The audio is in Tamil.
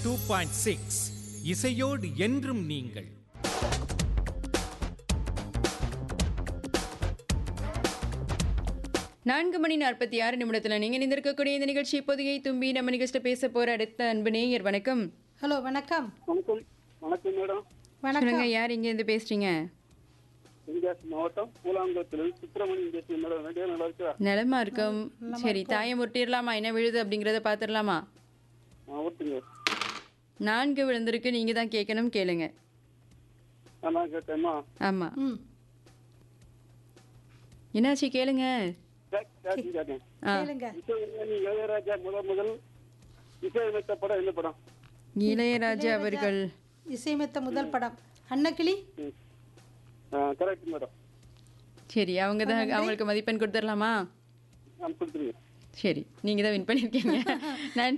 டூ பாயிண்ட் சிக்ஸ் இசையோடு என்றும் நீங்கள் நான்கு மணி நாற்பத்தி ஆறு நிமிடத்துல நீங்க நிந்திருக்கக்கூடிய இந்த நிகழ்ச்சி பொதிகை தும்பி நம்ம நிகழ்ச்சியில பேச போற அடுத்த அன்பு நேயர் வணக்கம் ஹலோ வணக்கம் வணக்கம் வணக்கம் மேடம் வணக்கம் சொல்லுங்க யார் இங்க இருந்து பேசுறீங்க தென்காசி மாவட்டம் பூலாங்குளத்தில் சுப்பிரமணியம் பேசி மேடம் வேண்டிய நல்லா இருக்கா நிலமா இருக்கும் சரி தாயம் உருட்டிடலாமா என்ன விழுது அப்படிங்கறத பாத்துடலாமா ஆ ஓட்டுங்க நான்கு விழுந்திருக்கு நீங்க தான் கேட்கணும் கேளுங்க நான் கேட்டேம்மா ஆமா ம் என்னாச்சு கேளுங்க கேக்- கேட்கும் கேட்டேன் ஆ கேளுங்க இசைஞானி இளையராஜா முதல் முதல் இசையமைத்த படம் என்ன படம் இளையராஜா அவர்கள் இசையமைத்த முதல் படம் அன்னக்கிளி கரெக்ட் மேடம் சரி அவங்க தான் அவங்களுக்கு மதிப்பெண் கொடுத்துடலாமா நான் கொடுத்துருங்க சரி நீங்க தான் வின் பண்ணிருக்கீங்க நன்றி